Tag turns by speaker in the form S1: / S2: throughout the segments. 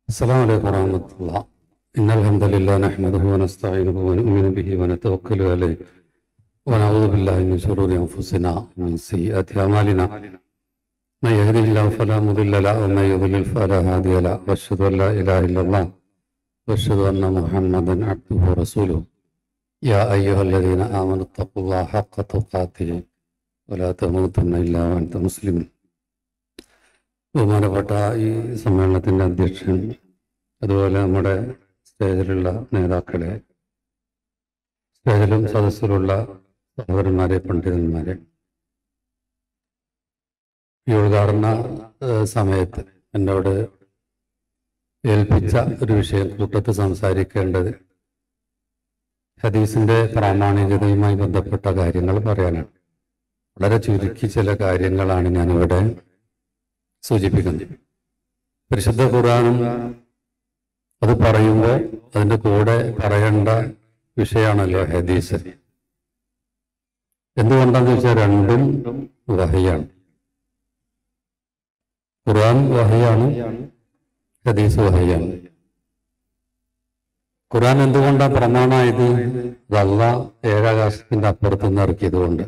S1: السلام عليكم ورحمة الله إن الحمد لله نحمده ونستعينه ونؤمن به ونتوكل عليه ونعوذ بالله من شرور أنفسنا ومن سيئات أعمالنا من يهده الله فلا مضل له ومن يضلل فلا هادي له وأشهد أن لا إله إلا الله وأشهد أن محمدا عبده ورسوله يا أيها الذين آمنوا اتقوا الله حق تقاته ولا تموتن إلا وأنتم مسلمون ബഹുമാനപ്പെട്ട ഈ സമ്മേളനത്തിൻ്റെ അധ്യക്ഷൻ അതുപോലെ നമ്മുടെ സ്റ്റേജിലുള്ള നേതാക്കളെ സ്റ്റേജിലും സദസ്സിലുള്ള സഹോദരന്മാരെ പണ്ഡിതന്മാരെ ഈ ഉദ്ഘാടന ഏഹ്, സമയത്ത് എന്നോട് ഏൽപ്പിച്ച ഒരു വിഷയം കൂട്ടത്ത് സംസാരിക്കേണ്ടത് ഹദീസിന്റെ പ്രാമാണികതയുമായി ബന്ധപ്പെട്ട കാര്യങ്ങൾ പറയാനാണ് വളരെ ചുരുക്കി ചില കാര്യങ്ങളാണ് ഞാനിവിടെ സൂചിപ്പിക്കുന്നത് പരിശുദ്ധ ഖുർആാനും അത് പറയുമ്പോൾ അതിന്റെ കൂടെ പറയേണ്ട വിഷയമാണല്ലോ ഹദീസ് എന്തുകൊണ്ടാന്ന് ചോദിച്ചാൽ രണ്ടും വഹയാണ് ഖുർആൻ വഹയാണ് ഹദീസ് വഹയാണ് ഖുർആൻ എന്തുകൊണ്ടാണ് പ്രമാണമായത് അതല്ല ഏഴാകാശത്തിന്റെ അപ്പുറത്ത് നിന്ന് ഇറക്കിയത് കൊണ്ട്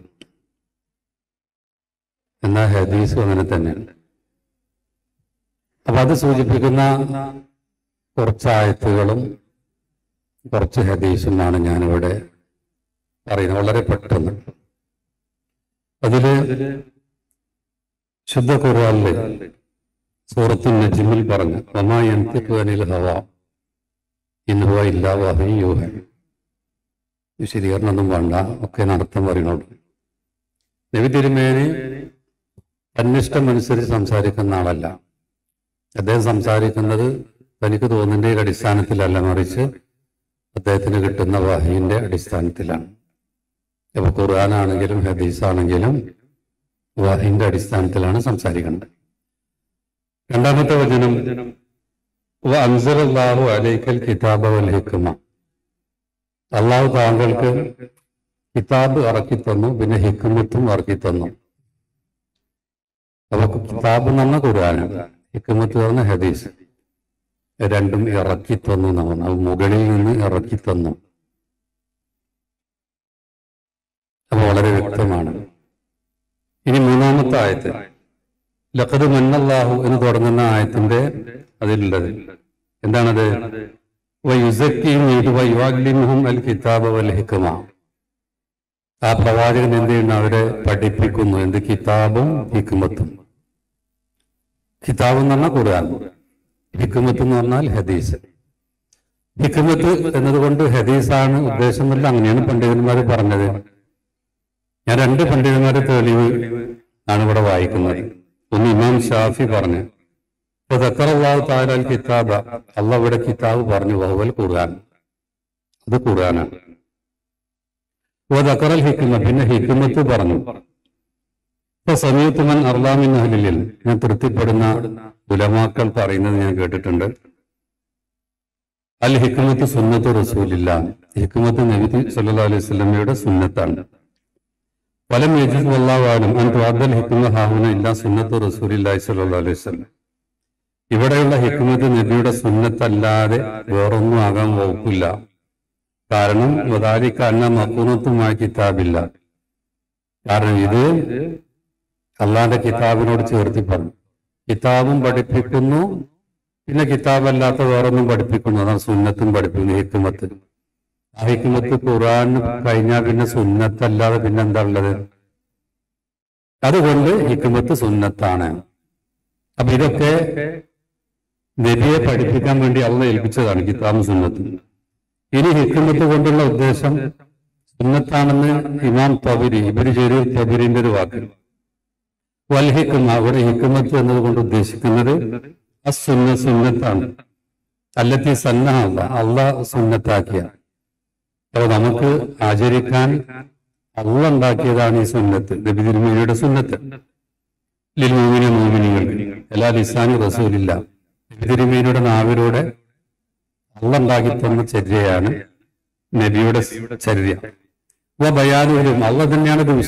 S1: എന്നാൽ ഹദീസും അങ്ങനെ തന്നെയാണ് അപ്പൊ അത് സൂചിപ്പിക്കുന്ന കുറച്ച് ആയത്തുകളും കുറച്ച് ഹദീസുമാണ് ഞാനിവിടെ പറയുന്നത് വളരെ പെട്ടെന്ന് അതില് ശുദ്ധ ഖുർആനില് സൂറത്തു നജിമിൽ പറഞ്ഞു വമാ യന്തിഖു അനിൽ ഹവ ഇൻ ഹുവ ഇല്ലാ വഹി യൂഹ വിശദീകരണമൊന്നും വേണ്ട ഒക്കെ നടത്തം പറയുന്നുള്ളൂ നബി തിരുമേനി തന്നിഷ്ടമനുസരിച്ച് സംസാരിക്കുന്ന ആളല്ല അദ്ദേഹം സംസാരിക്കുന്നത് തനിക്ക് തോന്നുന്നതിന്റെ അടിസ്ഥാനത്തിലല്ല മറിച്ച് അദ്ദേഹത്തിന് കിട്ടുന്ന വഹീന്റെ അടിസ്ഥാനത്തിലാണ് ഇപ്പൊ ഖുർആാനാണെങ്കിലും ഹദീസാണെങ്കിലും വഹീന്റെ അടിസ്ഥാനത്തിലാണ് സംസാരിക്കുന്നത് രണ്ടാമത്തെ വചനം അൻസലാഹു അലൈക്കൽ കിതാബ വൽ ഹിക്കുമ അള്ളാഹു താങ്കൾക്ക് കിതാബ് ഇറക്കി തന്നു പിന്നെ ഹിക്കുമത്തും ഇറക്കി തന്നു അപ്പൊ കിതാബ് എന്ന് പറഞ്ഞ ഖുർആനാണ് ഹിക്കുമത്ത് പറഞ്ഞ ഹദീസ് രണ്ടും ഇറക്കി തന്നു എന്നാണ് അത് മുകളിൽ നിന്ന് ഇറക്കി തന്നു അത് വളരെ വ്യക്തമാണ് ഇനി മൂന്നാമത്തെ ആയത്ത് ലഖദ് മന്നല്ലാഹു എന്ന് തുടങ്ങുന്ന ആയത്തിന്റെ അതിലുള്ളത് എന്താണത് വയുസക്കിയും വയുവാഗ്ലിമുഹും അൽ കിതാബ് വൽ ഹിക്കുമ ആ പ്രവാചകൻ എന്ത് ചെയ്യുന്നു അവരെ പഠിപ്പിക്കുന്നു എന്ത് കിതാബും ഹിക്കുമത്തും കിതാബ് എന്ന് പറഞ്ഞാൽ ഖുർആൻ ഹിക്കുമത്ത് എന്ന് പറഞ്ഞാൽ ഹദീസ് ഹിക്കുമത്ത് എന്നതുകൊണ്ട് ഹദീസാണ് ഉദ്ദേശമല്ല അങ്ങനെയാണ് പണ്ഡിതന്മാർ പറഞ്ഞത് ഞാൻ രണ്ട് പണ്ഡിതന്മാരെ തെളിവ് ആണ് ഇവിടെ വായിക്കുന്നത് ഒന്ന് ഇമാം ഷാഫി പറഞ്ഞു അള്ളാഹു താലാൽ കിതാബ അള്ളാഹ് ഇവിടെ കിതാബ് പറഞ്ഞു വഹുവൽ ഖുർആൻ അത് ഖുർആനാണ് ദക്കറൽ ഹിക്കുമ പിന്നെ ഹിക്കുമത്ത് പറഞ്ഞു ഇപ്പൊ സമയത്തുമൻ അർലാമിൻ അഹലിൽ ഞാൻ തൃപ്തിപ്പെടുന്ന ഉലമാക്കൾ പറയുന്നത് ഞാൻ കേട്ടിട്ടുണ്ട് അൽ ഹിക്കുമത്ത് സുന്നത്ത് റസൂലില്ല ഹിക്കുമത്ത് നബി സല്ലാ അലൈഹി സ്വലമയുടെ സുന്നത്താണ് പലം യജിദ് വല്ലാവാനും അൻ തുഅദ്ദൽ ഹിക്കുമ ഹാഹുന ഇല്ല സുന്നത്ത് റസൂലില്ലാഹി സ്വല്ലല്ലാഹു അലൈഹി വസല്ലം ഇവിടെയുള്ള ഹിക്കുമത്ത് നബിയുടെ സുന്നത്തല്ലാതെ വേറൊന്നും ആകാൻ വകുപ്പില്ല കാരണം വദാലിക്ക അന്ന മക്കൂനത്തുമായ കിതാബില്ല കാരണം ഇത് അള്ളാന്റെ കിതാബിനോട് ചേർത്തി പറഞ്ഞു കിതാബും പഠിപ്പിക്കുന്നു പിന്നെ കിതാബല്ലാത്ത വേറൊന്നും പഠിപ്പിക്കുന്നു അതാണ് സുന്നത്തും പഠിപ്പിക്കുന്നു ഹിക്കുമത്ത് ആ ഹിക്കുമത്ത് ഖുറാൻ കഴിഞ്ഞാൽ പിന്നെ സുന്നത്തല്ലാതെ പിന്നെ എന്താ ഉള്ളത് അതുകൊണ്ട് ഹിക്കുമത്ത് സുന്നത്താണ് അപ്പൊ ഇതൊക്കെ നബിയെ പഠിപ്പിക്കാൻ വേണ്ടി അള്ള ഏൽപ്പിച്ചതാണ് കിതാബും സുന്നത്തും ഇനി ഹിക്കുമത്ത് കൊണ്ടുള്ള ഉദ്ദേശം സുന്നത്താണെന്ന് ഇമാം തബിരി ഇബരി ചെറിയ തബിരിന്റെ ഒരു വാക്ക് വൽഹിക്കുന്ന അവിടെ ഹിക്കുമത്ത് എന്നതുകൊണ്ട് ഉദ്ദേശിക്കുന്നത് അസുന്ന സുന്നത്താണ് അല്ലത്തി സന്ന അല്ല അള്ള സുന്നത്താക്കിയ അപ്പൊ നമുക്ക് ആചരിക്കാൻ അള്ള ഉണ്ടാക്കിയതാണ് ഈ സുന്നത്ത് നബി തിരുമേനിയുടെ സുന്നത്ത് ലിൽ മോമിന മോമിനികൾക്ക് എല്ലാ ലിസാനി റസൂലില്ല നബി തിരുമേനിയുടെ നാവിലൂടെ അള്ള ഉണ്ടാക്കി തന്ന ചര്യയാണ് നബിയുടെ ചര്യ അപ്പൊ ബയാനുകളും അള്ള തന്നെയാണ് ഇത്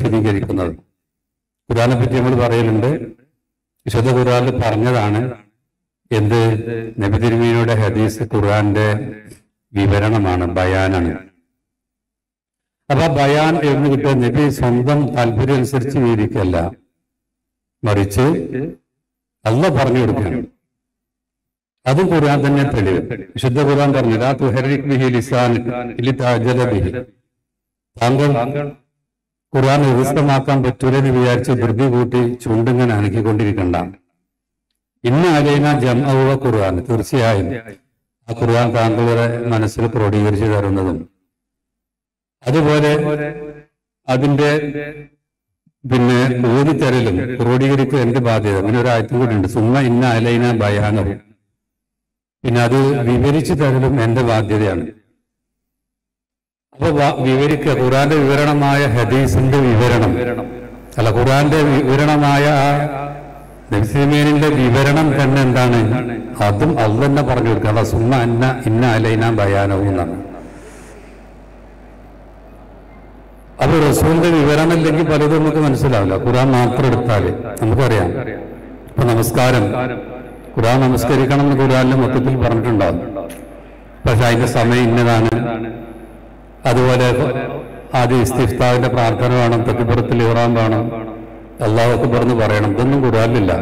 S1: എന്ത് നബി തിരുമീനയുടെ ഹദീസ് ഖുർആന്റെ വിവരണമാണ് ബയാനാണ് അപ്പൊ ആ ബയാൻ എന്ന് കിട്ടിയ നബി സ്വന്തം താല്പര്യം അനുസരിച്ച് വീതിക്കല്ല മറിച്ച് അല്ല പറഞ്ഞു കൊടുക്കുകയാണ് അതും ഖുർആൻ തന്നെ തെളിവ് വിശുദ്ധ ഖുർആൻ പറഞ്ഞു ലാ തുഹരിക് ബിഹി ലിസാനിക ലിതഅജല ബിഹി താങ്കൾ ഖുർആൻ വ്യവസ്ഥമാക്കാൻ പറ്റൂലെന്ന് വിചാരിച്ച് ധൃതി കൂട്ടി ചുണ്ടിങ്ങനെ അനക്കിക്കൊണ്ടിരിക്കണ്ട ഇന്ന അലൈന ജംഅവ ഖുർആൻ തീർച്ചയായും ആ ഖുർആൻ താങ്കളുടെ മനസ്സിൽ ക്രോഡീകരിച്ചു തരുന്നതും അതുപോലെ അതിന്റെ പിന്നെ ഊതിത്തരലും ക്രോഡീകരിക്കുക എന്റെ ബാധ്യത പിന്നെ ഒരു ആയത്തും കൂടി ഉണ്ട് സുമ്മ ഇന്ന അലൈന ബയാനവും പിന്നെ അത് വിവരിച്ചു തരലും എന്റെ ബാധ്യതയാണ് അപ്പൊ വ- വിവരിക്കുക ഖുറാന്റെ വിവരണമായ ഹദീസിന്റെ വിവരണം അല്ല ഖുറാന്റെ വിവരണമായ ആ നബിസിമേനിന്റെ വിവരണം തന്നെ എന്താണ് അതും അത് തന്നെ പറഞ്ഞു കൊടുക്കുക അതാ സുമ്മ അന്ന ഇന്ന അലൈന ബയാനവും എന്നാണ് അപ്പൊ റസൂലിന്റെ വിവരണം ഇല്ലെങ്കിൽ പലതും നമുക്ക് മനസ്സിലാവില്ല ഖുറാൻ മാത്രം എടുത്താല് നമുക്കറിയാം ഇപ്പൊ നമസ്കാരം ഖുറാൻ നമസ്കരിക്കണം എന്ന് ഖുറാനിൽ മൊത്തത്തിൽ പറഞ്ഞിട്ടുണ്ടാവും പക്ഷെ അതിന്റെ സമയം ഇന്നതാണ് അതുപോലെ ആദ്യം ഇസ്തിഫ്താവിന്റെ പ്രാർത്ഥന വേണം തെക്കുപുറത്തിൽ ഇറാൻ വേണം അള്ളാഹു അക്ബർ എന്ന് പറയണം ഇതൊന്നും ഖുറാനിലില്ല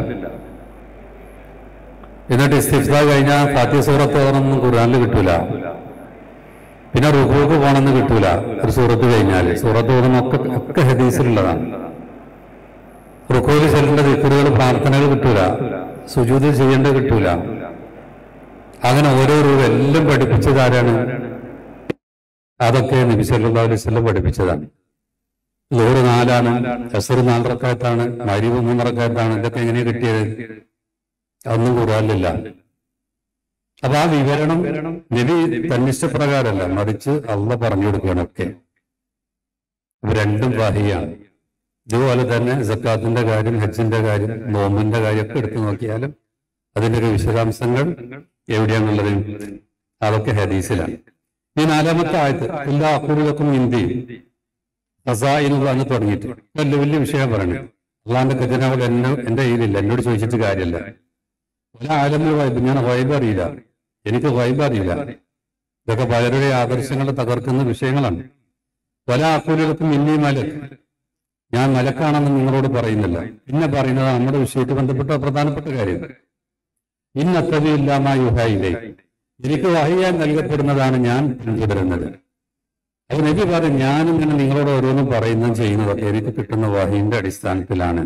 S1: എന്നിട്ട് ഇസ്തിഫ്ത കഴിഞ്ഞാൽ ഫാത്തിയ സൂറത്ത് ഓർമ്മൊന്നും ഖുറാനിൽ കിട്ടൂല പിന്നെ റുഹൂക്ക് പോണെന്ന് കിട്ടൂല ഒരു സൂറത്ത് കഴിഞ്ഞാല് സൂറത്ത് ഓർമ്മ ഒക്കെ ഒക്കെ ഹദീസിലുള്ളതാണ് റുഹൂല് ചെല്ലേണ്ട ദിക്കറുകൾ പ്രാർത്ഥനകൾ കിട്ടൂല സുജൂത് ചെയ്യേണ്ടത് കിട്ടൂല അങ്ങനെ ഓരോ റൂൾ എല്ലാം പഠിപ്പിച്ചത് ആരാണ് അതൊക്കെ നബി സല്ലല്ലാഹു അലൈഹി വസല്ലം പഠിപ്പിച്ചതാണ് ലോറ് നാലാണ് അസർ നാലറക്കായത്താണ് മരിവ് മൂന്നറക്കായത്താണ് ഇതൊക്കെ എങ്ങനെ കിട്ടിയത് അതൊന്നും ഖുർആനിലില്ല അപ്പൊ ആ വിവരണം നബി തന്നിഷ്ടപ്രകാരമല്ല മറിച്ച് അള്ള പറഞ്ഞു കൊടുക്കുകയാണ് ഒക്കെ ഇവ രണ്ടും വാഹിയാണ് ഇതുപോലെ തന്നെ സക്കാത്തിന്റെ കാര്യം ഹജ്ജിന്റെ കാര്യം നോമ്പിന്റെ കാര്യം ഒക്കെ എടുത്തു നോക്കിയാലും അതിന്റെ ഒരു വിശദാംശങ്ങൾ എവിടെയാണുള്ളത് അതൊക്കെ ഹദീസിലാണ് ഈ നാലാമത്തെ ആയത്ത് എല്ലാ അക്കൂറുകൾക്കും ഹിന്ദി ഫസായിനുള്ള എന്ന് തുടങ്ങിയിട്ട് വലിയ വലിയ വിഷയം പറയുന്നത് അള്ളാന്റെ ഖജനാവൾ എന്നെ എന്റെ കയ്യിലില്ല എന്നോട് ചോദിച്ചിട്ട് കാര്യമല്ല പല ആലമിൽ വൈബ് ഞാൻ വൈബ് അറിയില്ല എനിക്ക് വൈബ് അറിയില്ല ഇതൊക്കെ പലരുടെ ആദർശങ്ങളെ തകർക്കുന്ന വിഷയങ്ങളാണ് പല ആക്കൂലുകൾക്കും ഇന്നീ മലക്ക് ഞാൻ മലക്കാണെന്ന് നിങ്ങളോട് പറയുന്നില്ല പിന്നെ പറയുന്നത് നമ്മുടെ വിഷയത്തിൽ ബന്ധപ്പെട്ട പ്രധാനപ്പെട്ട കാര്യം ഇന്നത്തതിയില്ലാമ യുഹായിലേ എനിക്ക് വഹിയാൻ നൽകപ്പെടുന്നതാണ് ഞാൻ പിന്തുടരുന്നത് അപ്പൊ നബി പറയും ഞാനിങ്ങനെ നിങ്ങളോട് ഓരോന്നും പറയുന്നതും ചെയ്യുന്നതൊക്കെ എനിക്ക് കിട്ടുന്ന വഹിന്റെ അടിസ്ഥാനത്തിലാണ്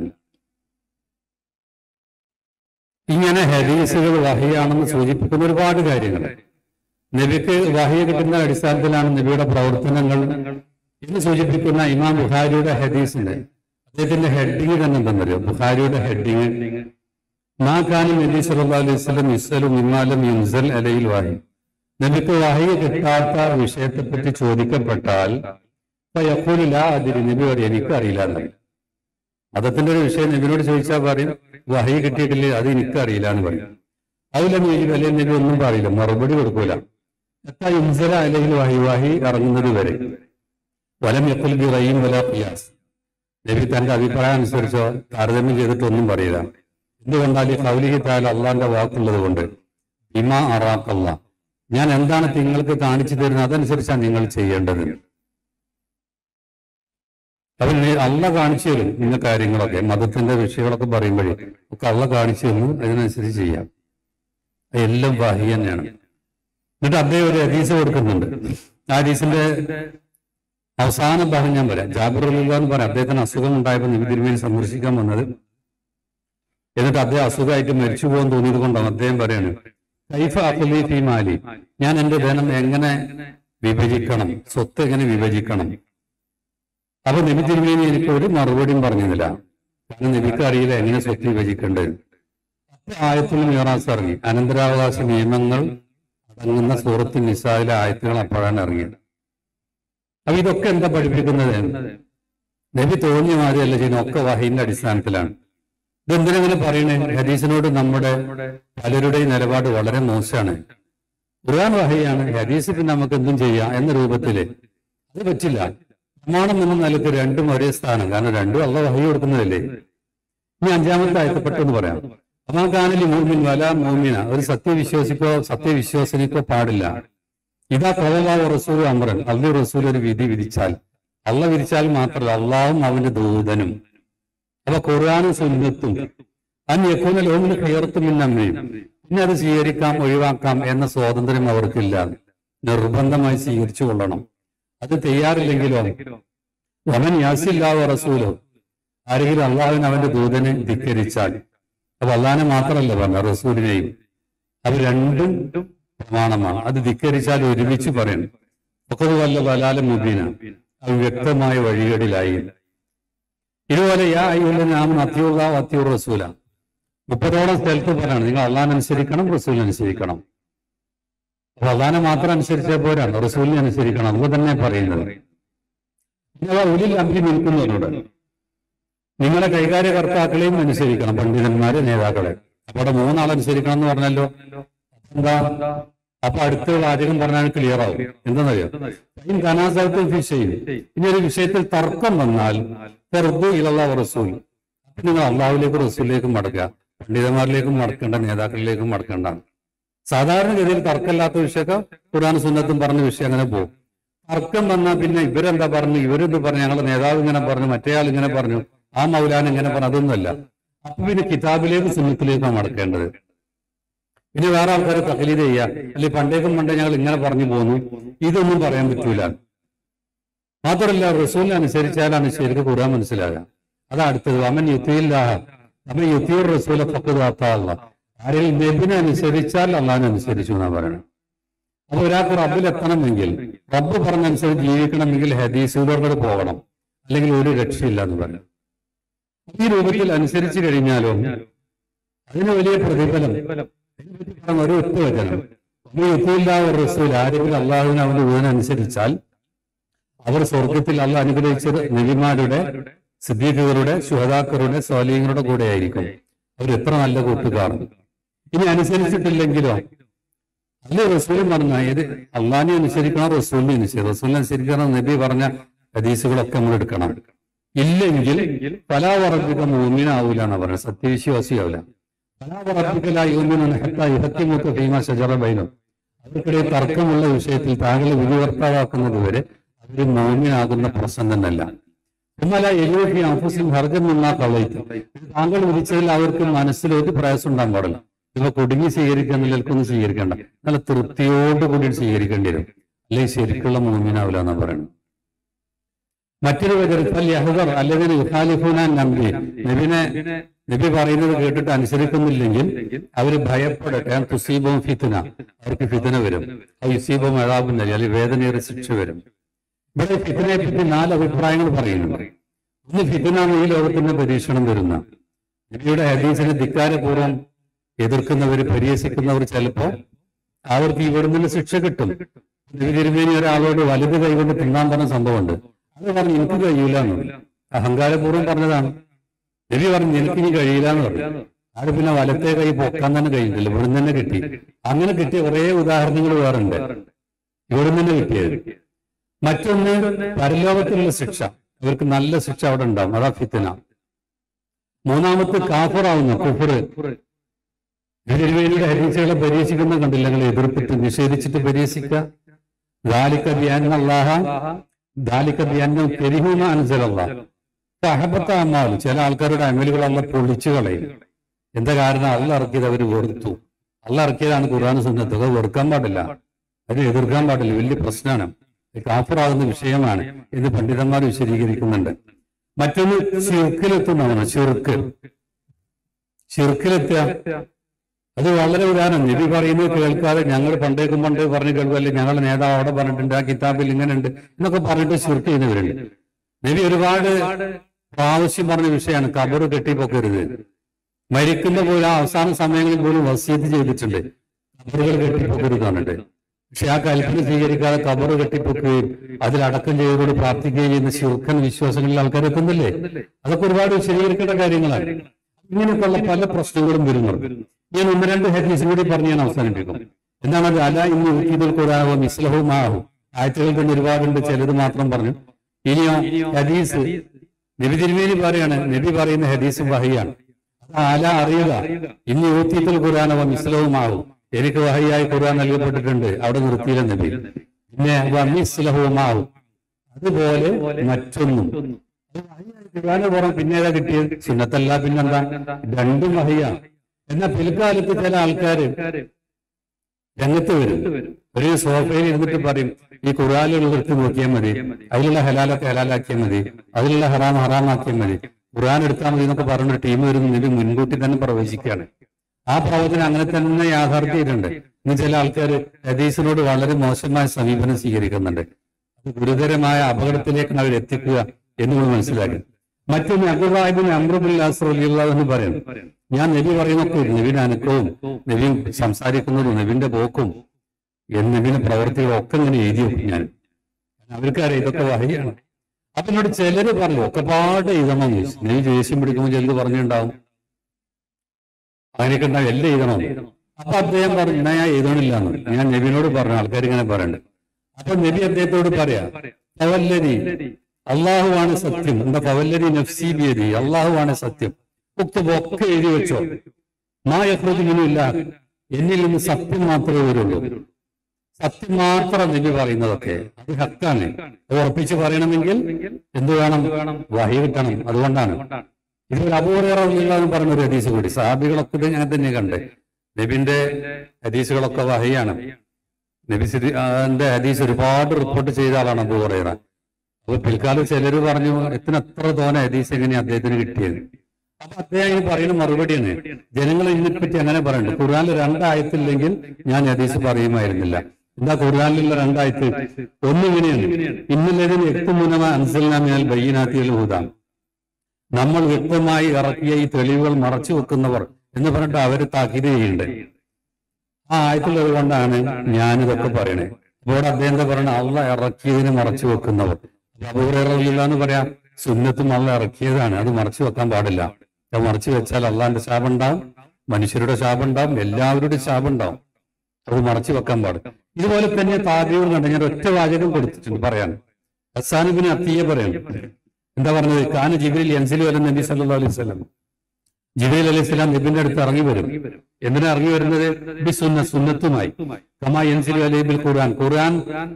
S1: ഇങ്ങനെ ഹദീസുകൾ വഹിയാണെന്ന് സൂചിപ്പിക്കുന്ന ഒരുപാട് കാര്യങ്ങൾ നബിക്ക് വഹിയ കിട്ടുന്ന അടിസ്ഥാനത്തിലാണ് നബിയുടെ പ്രവർത്തനങ്ങൾ എന്ന് സൂചിപ്പിക്കുന്ന ഇമാം ബുഖാരിയുടെ ഹദീസിന്റെ അദ്ദേഹത്തിന്റെ ഹെഡിങ് തന്നെ എന്തെന്നറിയോ ബുഖാരിയുടെ ഹെഡിങ് മാ കാനും നബി സല്ലല്ലാഹു അലൈഹി വസല്ലം യുസ്അലു മിമ്മാലം യുൻസൽ അലൈഹിൽ വാഹി നബിക്ക് വഹി കിട്ടാത്ത വിഷയത്തെപ്പറ്റി ചോദിക്കപ്പെട്ടാൽ യഖൂലു ലാ അദ്രി നബി പറയും എനിക്കറിയില്ല എന്നറിയും മതത്തിന്റെ ഒരു വിഷയം നബിനോട് ചോദിച്ചാൽ പറയും വഹി കിട്ടിയിട്ടില്ലേ അത് എനിക്കറിയില്ല എന്ന് പറയും അതിലും ഈ വലിയ നബി ഒന്നും പറയില്ല മറുപടി കൊടുക്കൂല എത്താ ഇൻസല അല്ലെങ്കിൽ വഹി വഹി ഇറങ്ങുന്നത് വരെ വലം യക്കുൽ ബി റയ്യും വല ഖിയാസ് നബി തന്റെ അഭിപ്രായം അനുസരിച്ചോ താരതമ്യം ചെയ്തിട്ടൊന്നും പറയില്ല എന്തുകൊണ്ടാൽ ഈ കൗലിഹി താല അള്ളാന്റെ വാക്കുള്ളത് കൊണ്ട് ഇമാ അറാഖല്ല ഞാൻ എന്താണ് നിങ്ങൾക്ക് കാണിച്ചു തരുന്നത് അതനുസരിച്ചാണ് നിങ്ങൾ ചെയ്യേണ്ടത് അവൻ അള്ള കാണിച്ചു തരും ഇന്ന കാര്യങ്ങളൊക്കെ മതത്തിന്റെ വിഷയങ്ങളൊക്കെ പറയുമ്പോഴേ ഒക്കെ അള്ള കാണിച്ചു തന്നു അതിനനുസരിച്ച് ചെയ്യാം എല്ലാം വാഹി തന്നെയാണ് എന്നിട്ട് അദ്ദേഹം ഒരു ഹദീസ് കൊടുക്കുന്നുണ്ട് ആ ഹദീസിന്റെ അവസാന ഭാഗം ഞാൻ പറയാം ജാബിർ അലില്ല എന്ന് പറയാം അദ്ദേഹത്തിന് അസുഖം ഉണ്ടായപ്പോൾ നബി തിരുമേനി സന്ദർശിക്കാൻ വന്നത് എന്നിട്ട് അദ്ദേഹം അസുഖമായിട്ട് മരിച്ചു പോകാൻ തോന്നിയത് കൊണ്ടാണ് അദ്ദേഹം പറയാണ് കൈഫ അഖലി ഫി മാലി ഞാൻ എന്റെ ധനം എങ്ങനെ വിഭജിക്കണം സ്വത്ത് എങ്ങനെ വിഭജിക്കണം അപ്പൊ നബി തിരുമേനി എനിക്ക് ഒരു മറുപടിയും പറഞ്ഞില്ല കാരണം നബിക്ക് അറിയില്ല എങ്ങനെ സ്വത്ത് വിഭജിക്കേണ്ടത് അപ്പൊ ആയത്തിൽ മിറാസ് ഇറങ്ങി അനന്തരാവകാശ നിയമങ്ങൾ അടങ്ങുന്ന സൂറത്ത് നിസായിലെ ആയത്തുകൾ അപ്പോഴാണ് ഇറങ്ങിയത് അപ്പൊ ഇതൊക്കെ എന്താ പഠിപ്പിക്കുന്നത് നബി തോന്നിയ മാതിരിയല്ല ചെയ്യുന്ന ഒക്കെ വഹീന്റെ അടിസ്ഥാനത്തിലാണ് ഇതെന്തിനങ്ങനെ പറയണേ ഹദീസിനോട് നമ്മുടെ പലരുടെയും നിലപാട് വളരെ മോശമാണ് ഖുർആൻ വഹയാണ് ഹദീസ് പിന്നെ നമുക്ക് എന്തും ചെയ്യാം എന്ന രൂപത്തില് അത് പറ്റില്ല പ്രമാണം എന്ന നിലക്ക് രണ്ടും ഒരേ സ്ഥാനം കാരണം രണ്ടും അള്ള വഹി കൊടുക്കുന്നതല്ലേ ഇനി അഞ്ചാമത്തെ ആയത്തപ്പെട്ടെന്ന് പറയാം അമാകാനലി മൂമിൻ വല മൂമിന ഒരു സത്യവിശ്വാസിക്കോ സത്യവിശ്വാസിനിക്കോ പാടില്ല ഇതാ കൊലവാവ് റസൂൽ അമറൻ അള്ളി റസൂൽ ഒരു വിധി വിധിച്ചാൽ അള്ള വിധിച്ചാൽ മാത്രമല്ല അള്ളാഹും അവന്റെ ദൂതനും അപ്പൊ ഖുർആാനും സുന്നത്തും അൻ യക്കൂന ലോമിന് കയർത്തും അമ്മയും പിന്നെ അത് സ്വീകരിക്കാം ഒഴിവാക്കാം എന്ന സ്വാതന്ത്ര്യം അവർക്കില്ല നിർബന്ധമായി സ്വീകരിച്ചു കൊള്ളണം അത് തയ്യാറില്ലെങ്കിലോ അവൻ യാസില്ലാവ റസൂലോ ആരെങ്കിലും അള്ളാഹുവിന് അവന്റെ ദൂതനെ ധിക്കരിച്ചാൽ അപ്പൊ അള്ളാഹിനെ മാത്രമല്ല പറഞ്ഞ റസൂലിനെയും അത് രണ്ടും പ്രമാണമാണ് അത് ധിക്കരിച്ചാൽ ഒരുമിച്ച് പറയണം ഒക്കെ വല്ല ബലാല മുബീന അത് വ്യക്തമായ വഴികളിലായി ഇതുപോലെ യാ അയ്യുള്ള നാം അത്യുള്ള അത്യൂർ റസൂല മുപ്പതോളം സ്ഥലത്ത് പറയണം നിങ്ങൾ അള്ളാൻ അനുസരിക്കണം റസൂൽ അനുസരിക്കണം അപ്പൊ അള്ളാനെ മാത്രം അനുസരിച്ചാൽ പോരാണ് റസൂലിനെ അനുസരിക്കണം അത് തന്നെ പറയുന്നത് പിന്നെ ഉലിൽ അമ്പി നിൽക്കുന്നവരോട് നിങ്ങളെ കൈകാര്യകർത്താക്കളെയും അനുസരിക്കണം പണ്ഡിതന്മാരെ നേതാക്കളെ അപ്പൊ അവിടെ മൂന്നാളനുസരിക്കണം എന്ന് പറഞ്ഞല്ലോ എന്താ അപ്പൊ അടുത്ത വാചകം പറഞ്ഞാൽ ക്ലിയർ ആവും എന്താണെന്നറിയോ ഈ ധനാസകത്തിൽ ഫിഷയും ഇനി ഒരു വിഷയത്തിൽ തർക്കം വന്നാൽ തെറുതു ഇലുള്ള റസൂൽ അപ്പൊ നിങ്ങൾ അള്ളാഹുലേക്ക് റസൂലിലേക്കും മടക്കുക പണ്ഡിതന്മാരിലേക്കും മടക്കേണ്ട നേതാക്കളിലേക്കും മടക്കേണ്ട സാധാരണഗതിയിൽ തർക്കമില്ലാത്ത വിഷയമൊക്കെ ഖുർആൻ സുന്നത്തും പറഞ്ഞ വിഷയം അങ്ങനെ പോകും തർക്കം വന്നാൽ പിന്നെ ഇവരെന്താ പറഞ്ഞു ഇവരെന്ത് പറഞ്ഞു ഞങ്ങളുടെ നേതാവ് ഇങ്ങനെ പറഞ്ഞു മറ്റേയാൾ ഇങ്ങനെ പറഞ്ഞു ആ മൗലാൻ ഇങ്ങനെ പറഞ്ഞു അതൊന്നുമല്ല അപ്പൊ പിന്നെ കിതാബിലേക്കും സുന്നത്തിലേക്കും മടക്കേണ്ടത് പിന്നെ വേറെ ആൾക്കാരെ തകലീത് ചെയ്യുക അല്ലെങ്കിൽ പണ്ടേക്കും പണ്ടേ ഞങ്ങൾ ഇങ്ങനെ പറഞ്ഞു പോന്നു ഇതൊന്നും പറയാൻ പറ്റൂല മാത്രമല്ല റസൂലിനെ അനുസരിച്ചാലാണ് ശരിക്കും ഖുർആൻ മനസ്സിലാകുക അതാ അടുത്തത് അമൻ യുത്തിയില്ലാഹ അമൻ യുത്തിയൂർ റസൂലെ ഫക്കുതാത്താള്ള ആരെങ്കിലും നബിനെ അനുസരിച്ചാൽ അള്ളാഹിനെ അനുസരിച്ചു എന്നാ പറയണം അപ്പൊ ഒരാൾക്ക് റബ്ബിൽ എത്തണമെങ്കിൽ റബ്ബ് പറഞ്ഞനുസരിച്ച് ജീവിക്കണമെങ്കിൽ ഹദീസുകളോട് പോകണം അല്ലെങ്കിൽ ഒരു രക്ഷയില്ല എന്ന് പറഞ്ഞു ഈ രൂപത്തിൽ അനുസരിച്ച് കഴിഞ്ഞാലോ അതിന് വലിയ പ്രതിഫലം ഇതിനെപ്പറ്റി പറഞ്ഞ ഒരു ഒറ്റ വചനം യുദ്ധമില്ലാത്ത റസൂൽ ആരെങ്കിലും അള്ളാഹുവിന് അവന്റെ ഊഹനനുസരിച്ചാൽ അവർ സ്വർഗത്തിൽ അള്ള അനുഗ്രഹിച്ച നബിമാരുടെ സിദ്ദീഖുകളുടെ ശുഹദാക്കറുടെ സ്വാലീങ്ങളുടെ കൂടെ ആയിരിക്കും അവർ എത്ര നല്ല കൂട്ടുകാർ ഇനി അനുസരിച്ചിട്ടില്ലെങ്കിലോ അല്ല റസൂലും പറഞ്ഞ ഏത് അള്ളാഹിനെ അനുസരിക്കണം റസൂലിനെ അനുസരിക്കണം റസൂലിനെ അനുസരിക്കണം നബി പറഞ്ഞ ഹദീസുകളൊക്കെ നമ്മൾ എടുക്കണം ഇല്ലെങ്കിൽ പല വർദ്ധിക മൂന്നിനാവൂല എന്നാ പറയുന്നത് സത്യവിശ്വാസിയാവില്ല പല വർദ്ധിക്കല യുഹത്തിമുത്ത് ഭീമ ശജറബൈനും അവർക്കിടയിൽ തർക്കമുള്ള വിഷയത്തിൽ താങ്കളെ വിധികർത്താവാക്കുന്നത് വരെ അവർ മോമിനാകുന്ന പ്രശ്നം തന്നെയല്ല എന്നാൽ എഴുപത്തി ആഫീസിൽ ഹർജം നിന്നാ കളയിക്കും താങ്കൾ വിധിച്ചതിൽ അവർക്ക് മനസ്സിൽ ഒരു പ്രയാസം ഉണ്ടാകാൻ പാടില്ല ഇവ കുടുങ്ങി സ്വീകരിക്കുന്നില്ലെന്ന് സ്വീകരിക്കേണ്ട നല്ല തൃപ്തിയോടുകൂടി സ്വീകരിക്കേണ്ടി വരും അല്ലെങ്കിൽ ശരിക്കുള്ള മോമിനാവില്ല എന്നാ പറയുന്നത് മറ്റൊരു വചനത്തിൽ യഹദർ അല്ലെങ്കിൽ യുഹാലിഫുനാൻ നമ്പി നബിനെ നബി പറയുന്നത് കേട്ടിട്ട് അനുസരിക്കുന്നില്ലെങ്കിൽ അവര് ഭയപ്പെടട്ടെ തുസീബവും ഫിത്തന അവർക്ക് ഫിത്തന വരും ആ യുസീബവും അഴാബും നൽകി അല്ലെങ്കിൽ വേദനയേറെ ശിക്ഷ വരും ഇവിടെ ഫിത്തനെ പറ്റി നാല് അഭിപ്രായങ്ങൾ പറയുന്നുണ്ട് ഒന്ന് ഫിത്തന ഈ ലോകത്തിന്റെ പരീക്ഷണം വരുന്ന നബിയുടെ ഹദീസിനെ ധിക്കാരപൂർവ്വം എതിർക്കുന്നവർ പരിഹസിക്കുന്നവർ ചിലപ്പോ അവർക്ക് ഇവിടുന്ന് ശിക്ഷ കിട്ടും നബി തിരുമേനി ഒരാളോട് വലുത് കൈകൊണ്ട് തിന്നാൻ പറഞ്ഞ സംഭവമുണ്ട് അത് പറഞ്ഞു എനിക്ക് കഴിയൂല എന്ന് അഹങ്കാരപൂർവ്വം പറഞ്ഞതാണ് നബി പറഞ്ഞു എനിക്ക് ഇനി കഴിയില്ല എന്ന് പറഞ്ഞു അത് പിന്നെ വലത്തെ കൈ പൊക്കാൻ തന്നെ കഴിയുന്നില്ല ഇവിടുന്ന് തന്നെ കിട്ടി അങ്ങനെ കിട്ടിയ കുറെ ഉദാഹരണങ്ങൾ വേറുണ്ട് ഇവിടുന്ന് തന്നെ കിട്ടിയത് മറ്റൊന്ന് പരലോകത്തിലുള്ള ശിക്ഷ ഇവർക്ക് നല്ല ശിക്ഷ അവിടെ ഉണ്ടാവും അതാ ഫിത്തന മൂന്നാമത്തെ കാഫറാവുന്നു കുഫറ് തിരുവേലിയുടെ ഹരീസുകളെ പരീക്ഷിക്കുന്ന കണ്ടില്ല നിങ്ങൾ എതിർപ്പിട്ട് നിഷേധിച്ചിട്ട് പരീക്ഷിക്കുക ദാലിക്ക ധ്യാനല്ലാഹ ദാലിക്ക ധ്യാനം പെരിഹൂമ അനുസരല്ല അഹബത്ത അമ്മാൽ ചില ആൾക്കാരുടെ അമലുകളല്ല പൊളിച്ചു കളയും എന്താ കാരണം അല്ല ഇറക്കിയത് അവർ വെറുത്തു അല്ല ഇറക്കിയതാണ് ഖുർആൻ സുന്നത്ത് അത് വെറുക്കാൻ പാടില്ല അത് എതിർക്കാൻ പാടില്ല വലിയ പ്രശ്നമാണ് കാഫറാകുന്ന വിഷയമാണ് എന്ന് പണ്ഡിതന്മാർ വിശദീകരിക്കുന്നുണ്ട് മറ്റൊന്ന് ചെറുക്കിലെത്തുന്നതാണ് ചെറുക്ക് ചെറുക്കിലെത്തുക അത് വളരെ ഉദാഹരണം നബി പറയുന്നത് കേൾക്കാതെ ഞങ്ങൾ പണ്ടേക്കും പണ്ടേ പറഞ്ഞു കേൾക്കുമല്ലേ ഞങ്ങളുടെ നേതാവ് അവിടെ പറഞ്ഞിട്ടുണ്ട് ആ കിതാബിൽ ഇങ്ങനെ ഉണ്ട് എന്നൊക്കെ പറഞ്ഞിട്ട് ശുർക്ക് ചെയ്യുന്നവരുണ്ട് നബി ഒരുപാട് പ്രാവശ്യം പറഞ്ഞ വിഷയമാണ് കബറ് കെട്ടിപ്പൊക്കരുത് മരിക്കുന്ന പോലും ആ അവസാന സമയങ്ങളിൽ പോലും വസീത് ചെയ്തിട്ടുണ്ട് കബറുകൾ കെട്ടിപ്പൊക്കരുത് പറഞ്ഞിട്ട് പക്ഷെ ആ കൽപ്പന സ്വീകരിക്കാതെ കബറ് കെട്ടിപ്പൊക്കുകയും അതിലടക്കം ചെയ്തതോട് പ്രാർത്ഥിക്കുകയും ചെയ്യുന്ന ശുർക്കൻ വിശ്വാസങ്ങളിൽ ആൾക്കാർ എത്തുന്നില്ലേ അതൊക്കെ ഒരുപാട് വിശദീകരിക്കേണ്ട കാര്യങ്ങളാണ് ഇങ്ങനെയൊക്കെയുള്ള പല പ്രശ്നങ്ങളും വരുന്നുണ്ട് ഞാൻ ഒന്ന് രണ്ട് ഹദീസും കൂടി പറഞ്ഞ് ഞാൻ അവസാനിപ്പിക്കും എന്താണ് അത് അല ഇന്ന് ഊക്കിയതിൽ കൂടാവും ഇസ്ലഹവും ആഹും ആഴ്ചകൾ തന്നെ ഒരുപാടുണ്ട് ചിലത് മാത്രം പറഞ്ഞു ഇനിയോ ഹദീസ് നബി തിരുമേനി പറയാണ് നബി പറയുന്ന ഹദീസ് വഹിയാണ് ആല അറിയുക ഇനി ഊത്തിയത്തിൽ ഖുർആാനവ മിസ്ലവുമാകും എനിക്ക് വഹയായി ഖുർആൻ നൽകപ്പെട്ടിട്ടുണ്ട് അവിടെ നിർത്തിയില്ല നബി പിന്നെ മിസ്ലഹവുമാകും അതുപോലെ മറ്റൊന്നും ഖുർആാന് പുറം പിന്നെ ഏതാ കിട്ടിയത് സുന്നത്തല്ല പിന്നെന്താ രണ്ടും വഹയ്യ എന്നാൽ പിൽക്കാലത്ത് ചില ആൾക്കാര് രംഗത്ത് വരും ഒരു സോഫയിൽ ഇരുന്നിട്ട് പറയും ഈ ഖുർആാനിലുള്ള എടുത്ത് നോക്കിയാൽ മതി അതിലുള്ള ഹലാലൊക്കെ ഹലാലാക്കിയാൽ മതി അതിലുള്ള ഹറാം ഹറാമാക്കിയാൽ മതി ഖുർആൻ എടുത്താൽ മതി എന്നൊക്കെ പറഞ്ഞൊരു ടീം വരുന്നു ഇതിൽ മുൻകൂട്ടി തന്നെ പ്രവേശിക്കുകയാണ് ആ പ്രവചനം അങ്ങനെ തന്നെ യാഥാർത്ഥ്യമുണ്ട് ഇന്ന് ചില ആൾക്കാർ ഹദീസിനോട് വളരെ മോശമായ സമീപനം സ്വീകരിക്കുന്നുണ്ട് അത് ഗുരുതരമായ അപകടത്തിലേക്കാണ് അവർ എത്തിക്കുക എന്ന് നമ്മൾ മനസ്സിലാക്കി മറ്റൊന്ന് അബുബാഹിബിന് അമ്രുബുല്ലാസ്ലിയുള്ള എന്ന് പറയുന്നു ഞാൻ നബി പറയുന്നൊക്കെ നബിന്റെ അനുക്കവും നബി സംസാരിക്കുന്നതും നബിന്റെ പോക്കും എന്ന് നബിന്റെ പ്രവർത്തികളും ഒക്കെ ഇങ്ങനെ എഴുതി വെക്കും ഞാൻ അവർക്കറിയാം ഇതൊക്കെ വഹയാണ് അപ്പൊ എന്നോട് ചിലര് പറഞ്ഞു ഒക്കെപ്പാട് എഴുതണം ചോദിച്ചു നബി ദേഷ്യം പിടിക്കുമ്പോൾ ചിലത് പറഞ്ഞിട്ടുണ്ടാവും അങ്ങനെയൊക്കെ ഉണ്ടാവും എല്ലാം എഴുതണം അപ്പൊ അദ്ദേഹം പറഞ്ഞു "എന്നാ ഞാൻ എഴുതണില്ല എന്ന് ഞാൻ നബിനോട് പറഞ്ഞു ആൾക്കാർ ഇങ്ങനെ പറയണ്ട് അപ്പൊ നബി അദ്ദേഹത്തോട് പറയാ പവല്ലരി അള്ളാഹുവാണ് സത്യം എന്താ പവല്ലരി നഫ്സി ബിയതി അള്ളാഹുവാണ് സത്യം ഉക്തബ് ഒക്കെ എഴുതി വെച്ചോ മാ യഹ്റുദിമിനില്ല എന്നിൽ നിന്ന് സത്യം മാത്രമേ വരുള്ളൂ സത്യം മാത്രം നബി പറയുന്നതൊക്കെ അത് ഹക്കാണ് അത് ഉറപ്പിച്ച് പറയണമെങ്കിൽ എന്ത് വേണം വഹി കിട്ടണം അതുകൊണ്ടാണ് ഇതൊരു അപൂർവം പറഞ്ഞ ഒരു ഹദീസ് കൂടി സാബികളൊക്കെ ഇത് ഞാൻ തന്നെ കണ്ട് നബിന്റെ ഹദീസുകളൊക്കെ വഹയാണ് നബി സിന്റെ ഹദീസ് ഒരുപാട് റിപ്പോർട്ട് ചെയ്ത ആളാണ് അബൂ ഹുറൈറ അപ്പൊ പിൽക്കാലം ചിലര് പറഞ്ഞു എത്ര എത്ര തോനെ ഹദീസ് എങ്ങനെയാ അദ്ദേഹത്തിന് കിട്ടിയത് അപ്പൊ അദ്ദേഹം ഈ പറയുന്ന മറുപടിയാണ് ജനങ്ങൾ ഇതിനെപ്പറ്റി അങ്ങനെ പറയുന്നുണ്ട് ഖുർആാനിൽ രണ്ടായത്തില്ലെങ്കിൽ ഞാൻ ഹദീസ് പറയുമായിരുന്നില്ല എന്താ ഖുർആാനിലുള്ള രണ്ടായത്ത് ഒന്നിങ്ങനെയാണ് ഇന്നലതിന് എത്തുമുനമ അൻസൽനാമിയാൽ ബയ്യനാത്തിയിൽ ഹുദാം നമ്മൾ വ്യക്തമായി ഇറക്കിയ ഈ തെളിവുകൾ മറച്ചു വെക്കുന്നവർ എന്ന് പറഞ്ഞിട്ട് അവര് താക്കീത് ചെയ്യുന്നുണ്ട് ആ ആയത്തുള്ളത് കൊണ്ടാണ് ഞാനിതൊക്കെ പറയണേ ഇവിടെ അദ്ദേഹം എന്താ പറയണ അള്ള ഇറക്കിയതിന് മറച്ചു വെക്കുന്നവർ അബൂറില്ല എന്ന് പറയാം സുന്നത്തും അള്ള ഇറക്കിയതാണ് അത് മറച്ചു വെക്കാൻ പാടില്ല അത് മറച്ചു വെച്ചാൽ അള്ളാന്റെ ശാപം ഉണ്ടാവും മനുഷ്യരുടെ ശാപം ഉണ്ടാവും എല്ലാവരുടെ ശാപം ഉണ്ടാവും അത് മറച്ചു വെക്കാൻ പാടില്ല ഇതുപോലെ തന്നെ താപികൾ കണ്ട ഞാൻ ഒറ്റ വാചകം കൊടുത്തിട്ടുണ്ട് പറയാൻ ഹസാനുബിന് അത്തിയെ പറയാൻ എന്താ പറഞ്ഞത് കാന ജിബ്രിൽ എൻസിലു അല്ല നബി സല്ലല്ലാഹു അലൈഹി വസല്ലം ജിബ്രീൽ അലൈഹി സ്വലാം നബിന്റെ അടുത്ത് ഇറങ്ങി വരും എന്തിനാ ഇറങ്ങി വരുന്നത് ബി സുന്ന സുന്നത്തുമായി കമാ എൻസിലു അലൈഹി ബിൽ ഖുർആൻ ഖുർആൻ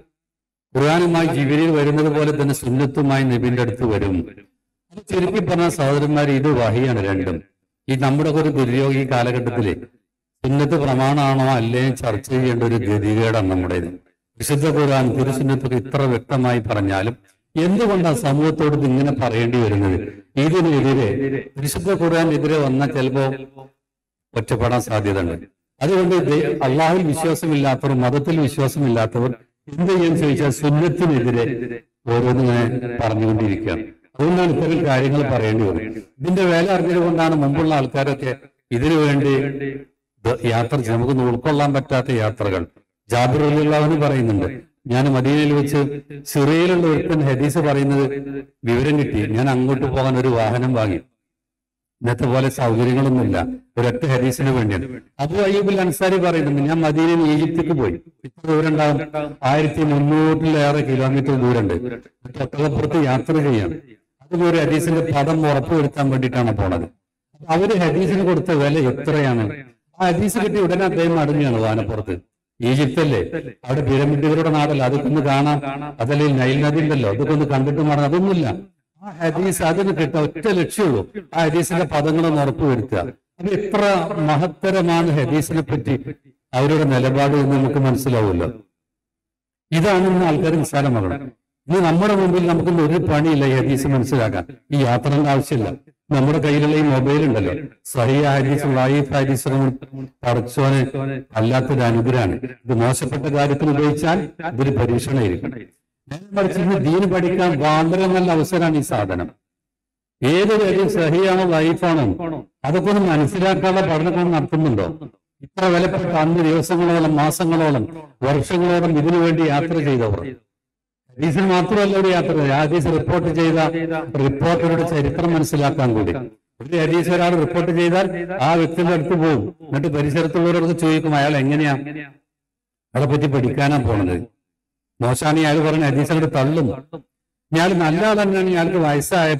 S1: ഖുർആനുമായി ജിബ്രീൽ വരുന്നത് പോലെ തന്നെ സുന്നത്തുമായി നബിന്റെ അടുത്ത് വരും അത് ചുരുക്കി പറഞ്ഞ സഹോദരന്മാർ ഇത് വഹിയാണ് രണ്ടും ഈ നമ്മുടെ ഒരു ദുര്യോഗ ഈ കാലഘട്ടത്തില് സുന്നത്ത് പ്രമാണമാണോ അല്ലേ ചർച്ച ചെയ്യേണ്ട ഒരു ഗതികേടാണ് നമ്മുടേത് വിശുദ്ധ ഖുർആൻ തിരുസുന്നത്തൊക്കെ ഇത്ര വ്യക്തമായി പറഞ്ഞാലും എന്തുകൊണ്ടാണ് സമൂഹത്തോട് ഇത് ഇങ്ങനെ പറയേണ്ടി വരുന്നത് ഇതിനെതിരെ വിശുദ്ധ ഖുർആനെതിരെ വന്നാൽ ചിലപ്പോ ഒറ്റപ്പെടാൻ സാധ്യത ഉണ്ട് അതുകൊണ്ട് ദേ- അള്ളാഹുവിൽ വിശ്വാസമില്ലാത്തവർ മതത്തിൽ വിശ്വാസമില്ലാത്തവർ എന്ത് ചെയ്യാൻ ചോദിച്ചാൽ സുന്നത്തിനെതിരെ ഓരോന്നിങ്ങനെ പറഞ്ഞുകൊണ്ടിരിക്കുകയാണ് അതുകൊണ്ടാണ് ഇത്തരം കാര്യങ്ങൾ പറയേണ്ടി വരുന്നത് ഇതിന്റെ വേല അറിഞ്ഞത് കൊണ്ടാണ് മുമ്പുള്ള ആൾക്കാരൊക്കെ ഇതിനു വേണ്ടി ദ- യാത്ര ചെയ്ത് നമുക്കൊന്നും ഉൾക്കൊള്ളാൻ പറ്റാത്ത യാത്രകൾ ജാബിർ അലിള്ളാഹുന് പറയുന്നുണ്ട് ഞാൻ മദീനയിൽ വെച്ച് സിറിയയിലുള്ള ഒരുത്തൻ ഹദീസ് പറയുന്നത് വിവരം കിട്ടി ഞാൻ അങ്ങോട്ട് പോകാൻ ഒരു വാഹനം വാങ്ങി ഇന്നത്തെ പോലെ സൗകര്യങ്ങളൊന്നുമില്ല ഒരൊറ്റ ഹദീസിന് വേണ്ടിയാണ് അബു അയ്യൂബുൽ അൻസാരി പറയുന്നുണ്ട് ഞാൻ മദീനയിൽ നിന്ന് ഈജിപ്തിക്ക് പോയി ഇത്ര ദൂരം ഉണ്ടാവും ആയിരത്തി മുന്നൂറിലേറെ കിലോമീറ്റർ ദൂരമുണ്ട് ഒട്ടകപ്പുറത്ത് യാത്ര ചെയ്യാം അതും ഒരു ഹദീസിന്റെ പദം ഉറപ്പുവരുത്താൻ വേണ്ടിയിട്ടാണ് പോണത് അപ്പൊ അവര് ഹദീസിന് കൊടുത്ത വില എത്രയാണ് ആ ഹദീസ് കിട്ടി ഉടനെ അദ്ദേഹം മടങ്ങിയാണ് വാനപ്പുറത്ത് ഈജിപ്തല്ലേ അവിടെ പിരമിഡുകളുടെ നാടല്ല അതൊക്കെ ഒന്ന് കാണാം അതല്ലെങ്കിൽ നൈൽ നദി ഉണ്ടല്ലോ അതൊക്കെ ഒന്ന് കണ്ടിട്ട് മാറാം അതൊന്നുമില്ല ആ ഹദീസ് അതിന് കിട്ടാൻ ഒറ്റ ലക്ഷ്യമുള്ളൂ ആ ഹദീസിന്റെ പദങ്ങളൊന്ന് ഉറപ്പുവരുത്തുക അത് എത്ര മഹത്തരമാണ് ഹദീസിനെ പറ്റി അവരുടെ നിലപാട് എന്ന് നമുക്ക് മനസ്സിലാവുമല്ലോ ഇതാണ് ഇന്ന് ആൾക്കാർ നിസ്സാരമാകണം ഇന്ന് നമ്മുടെ മുമ്പിൽ നമുക്കൊന്നും ഒരു പണിയില്ല ഈ ഹദീസ് മനസ്സിലാക്കാൻ ഈ യാത്രയുടെ ആവശ്യമില്ല നമ്മുടെ കയ്യിലുള്ള ഈ മൊബൈൽ ഉണ്ടല്ലോ സഹിയ ഹദീസ് ലൈഫ് ഹദീസ് പറച്ചോന് അല്ലാത്തൊരു അനുഗ്രഹമാണ് ഇത് മോശപ്പെട്ട കാര്യത്തിന് ഉപയോഗിച്ചാൽ ഇതൊരു പരീക്ഷണമായിരിക്കും നേരെ മറിച്ച് ഇന്ന് ദീന് പഠിക്കാൻ വളരെ നല്ല അവസരമാണ് ഈ സാധനം ഏതൊരു കാര്യം സഹിയാണോ ലൈഫാണോ അതൊക്കെ ഒന്ന് മനസ്സിലാക്കാനുള്ള പഠനങ്ങൾ നടത്തുന്നുണ്ടോ ഇത്ര വിലപ്പെട്ട അന്ന് ദിവസങ്ങളോളം മാസങ്ങളോളം വർഷങ്ങളോളം ഇതിനു വേണ്ടി യാത്ര ചെയ്തവർ ഹദീസിന് മാത്രമല്ല ഒരു യാത്ര ചെയ്തത്. ആ ഹദീസ് റിപ്പോർട്ട് ചെയ്ത റിപ്പോർട്ടറുടെ ചരിത്രം മനസ്സിലാക്കാൻ കൂടി ഒരു ഹദീസ് ഒരാൾ റിപ്പോർട്ട് ചെയ്താൽ ആ വ്യക്തിയുടെ അടുത്ത് പോകും എന്നിട്ട് പരിസരത്തുള്ളവരോട് ചോദിക്കും അയാൾ എങ്ങനെയാ അയാളെ പറ്റി പഠിക്കാനാ പോണത് മോശാണ് അയാൾ പറഞ്ഞ ഹദീസ് അങ്ങോട്ട് തള്ളും ഇയാൾ നല്ല ആൾ തന്നെയാണ് ഇയാൾക്ക് വയസ്സായപ്പോ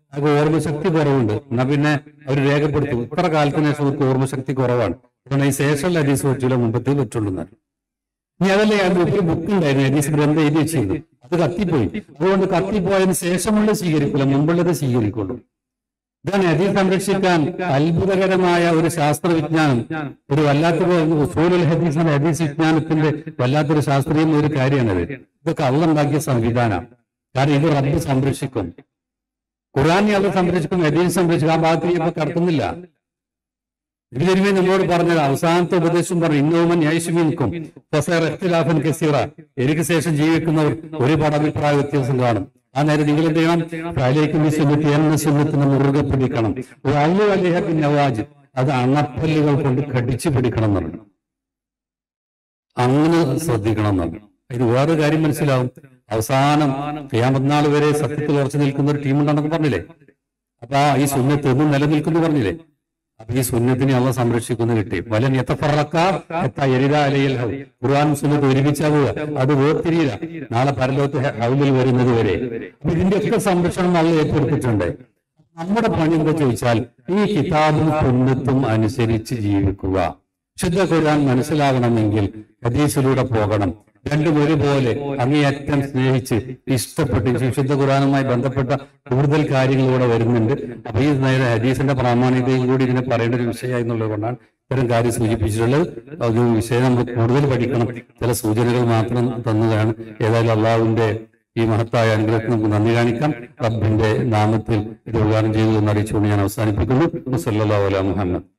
S1: അത് ഓർമ്മശക്തി കുറവുണ്ട് എന്നാ പിന്നെ അവർ രേഖപ്പെടുത്തും ഇത്ര കാലത്തിന് ശേഷം അവർക്ക് ഓർമ്മശക്തി കുറവാണ് അതുകൊണ്ട് ഈ ശേഷമുള്ള ഹദീസ് പറ്റൂല മുമ്പത്തേ പറ്റുള്ളൂ എന്നാണ് ഇനി അതല്ല ഞാൻ ഒരു ബുക്ക് ഉണ്ടായിരുന്നു ഹദീസ് ഗ്രന്ഥം എഴുതി വെച്ചിരുന്നു അത് കത്തിപ്പോയി അതുകൊണ്ട് കത്തിപ്പോയതിന് ശേഷമുള്ള സ്വീകരിക്കില്ല മുമ്പുള്ളത് സ്വീകരിക്കുള്ളൂ ഇതാണ് ഹദീസ് സംരക്ഷിക്കാൻ അത്ഭുതകരമായ ഒരു ശാസ്ത്രവിജ്ഞാനം ഒരു വല്ലാത്തൊരു ഉസൂലുൽ ഹദീസിന്റെ ഹദീസ് വിജ്ഞാനത്തിന്റെ വല്ലാത്തൊരു ശാസ്ത്രീയ ഒരു കാര്യമാണത് ഇതൊക്കെ അള്ള ഉണ്ടാക്കിയ സംവിധാനം കാരണം ഇത് റബ്ബ് സംരക്ഷിക്കും ഖുറാനെ അത് സംരക്ഷിക്കും ഹദീസ് സംരക്ഷിക്കും ആ ഭാഗത്ത് ഇപ്പൊ കടക്കുന്നില്ല ഇതിലിരുമേ നമ്മളോട് പറഞ്ഞത് അവസാനത്തെ ഉപദേശം പറഞ്ഞു ഇന്നോമൻ യായിഷുമീൻക്കും ഇഖ്തിലാഫൻ കസീറ എനിക്ക് ശേഷം ജീവിക്കുന്നവർ ഒരുപാട് അഭിപ്രായ വ്യത്യാസം കാണും ആ നേരം നിങ്ങൾ എന്ത് ചെയ്യണം ഫാലേക്കും സുന്നത്ത് എന്ന സുന്നത്തിനെ മുറുകെ പിടിക്കണം അല്ലു അലിഹബിൻ നവാജ് അത് അണപ്പല്ലുകൾ കൊണ്ട് കടിച്ചു പിടിക്കണം എന്ന് പറഞ്ഞു അങ്ങനെ ശ്രദ്ധിക്കണം എന്നാണ് ഇത് വേറൊരു കാര്യം മനസ്സിലാവും അവസാനം ക്യാമനാൾ വരെ സത്യത്തിൽ ഉറച്ചു നിൽക്കുന്ന ഒരു ടീമുണ്ടെന്നൊക്കെ പറഞ്ഞില്ലേ അപ്പൊ ആ ഈ സുന്നത്ത് എന്നും നിലനിൽക്കുന്നു പറഞ്ഞില്ലേ അപ്പൊ ഈ സുന്നത്തിനെ അള്ള സംരക്ഷിക്കുന്നു കിട്ടി വലൻ എത്തഫറക്കാൽ ഖുർആൻ സുന്നത്ത് ഒരുമിച്ചാവുക അത് വേർതിരിയില്ല നാളെ പരലോകത്ത് ഹൗലിൽ വരുന്നത് വരെ അപ്പൊ ഇതിന്റെയൊക്കെ സംരക്ഷണം അള്ള ഏറ്റെടുത്തിട്ടുണ്ട് നമ്മുടെ പണി എന്താ ചോദിച്ചാൽ ഈ കിതാബും സുന്നത്തും അനുസരിച്ച് ജീവിക്കുക ശുദ്ധ ഖുർആൻ മനസ്സിലാകണമെങ്കിൽ ഹദീസിലൂടെ പോകണം രണ്ടും ഒരുപോലെ അങ്ങേയറ്റം സ്നേഹിച്ച് ഇഷ്ടപ്പെട്ട് വിശുദ്ധ ഖുർആനുമായി ബന്ധപ്പെട്ട കൂടുതൽ കാര്യങ്ങൾ ഇവിടെ വരുന്നുണ്ട് അപ്പൊ ഈ നേരെ ഹദീസിന്റെ പ്രാമാണികതയും കൂടി ഇതിനെ പറയേണ്ട ഒരു വിഷയമായി എന്നുള്ളത് കൊണ്ടാണ് ഇത്തരം കാര്യം സൂചിപ്പിച്ചിട്ടുള്ളത് ഒരു വിഷയം നമ്മൾ കൂടുതൽ പഠിക്കണം ചില സൂചനകൾ മാത്രം തന്നതാണ് ഏതായാലും അള്ളാഹുവിന്റെ ഈ മഹത്തായ അനുഗ്രഹത്തിന് നമുക്ക് നന്ദി കാണിക്കാം റബ്ബിന്റെ നാമത്തിൽ ഇത് ഉദ്ഘാടനം ചെയ്തു എന്ന് അറിയിച്ചുകൊണ്ട് ഞാൻ അവസാനിപ്പിക്കുന്നു സല്ലല്ലാഹു അലൈഹി മുഹമ്മദ്